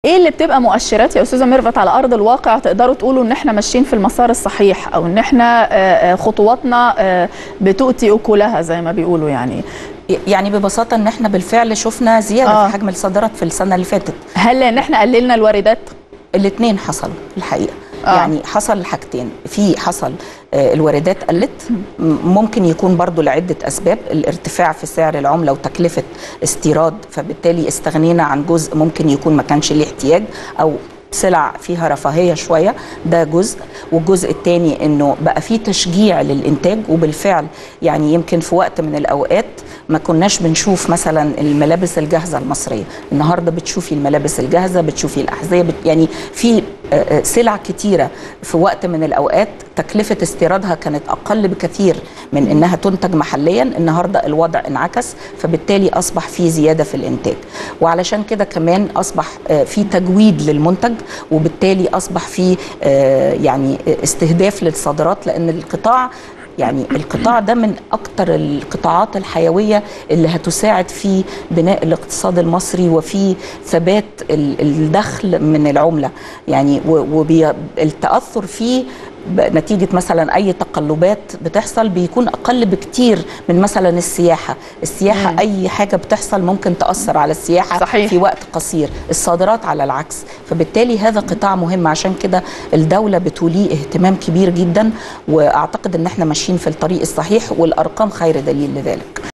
ايه اللي بتبقى مؤشرات يا استاذه ميرفت على ارض الواقع تقدروا تقولوا ان احنا ماشيين في المسار الصحيح او ان احنا آه، آه، خطواتنا آه، بتؤتي اكلها زي ما بيقولوا يعني يعني ببساطه ان احنا بالفعل شفنا زياده آه. في حجم الصادرات في السنه اللي فاتت هل لان احنا قللنا الواردات الاثنين حصل الحقيقه آه. آه. يعني حصل حاجتين في حصل آه، الواردات قلت م- ممكن يكون برضو لعدة أسباب الارتفاع في سعر العملة وتكلفة استيراد فبالتالي استغنينا عن جزء ممكن يكون ما كانش ليه احتياج أو سلع فيها رفاهية شوية ده جزء والجزء الثاني انه بقى في تشجيع للإنتاج وبالفعل يعني يمكن في وقت من الأوقات ما كناش بنشوف مثلا الملابس الجاهزة المصرية النهاردة بتشوفي الملابس الجاهزة بتشوفي الأحذية بت يعني في آه، آه، سلع كتيرة في وقت من الأوقات تكلفة استيرادها كانت أقل بكثير من إنها تنتج محليا النهاردة الوضع انعكس فبالتالي أصبح في زيادة في الإنتاج وعلشان كده كمان أصبح آه، في تجويد للمنتج وبالتالي أصبح في آه، يعني استهداف للصادرات لأن القطاع يعني القطاع ده من أكتر القطاعات الحيوية اللي هتساعد في بناء الاقتصاد المصري وفي ثبات ال- الدخل من العملة يعني والتأثر فيه ب- نتيجة مثلا أي تقلبات بتحصل بيكون أقل بكتير من مثلا السياحة السياحة مم. أي حاجة بتحصل ممكن تأثر على السياحة صحيح. في وقت قصير الصادرات على العكس فبالتالي هذا قطاع مهم عشان كده الدولة بتوليه اهتمام كبير جدا وأعتقد أن احنا ماشيين في الطريق الصحيح والأرقام خير دليل لذلك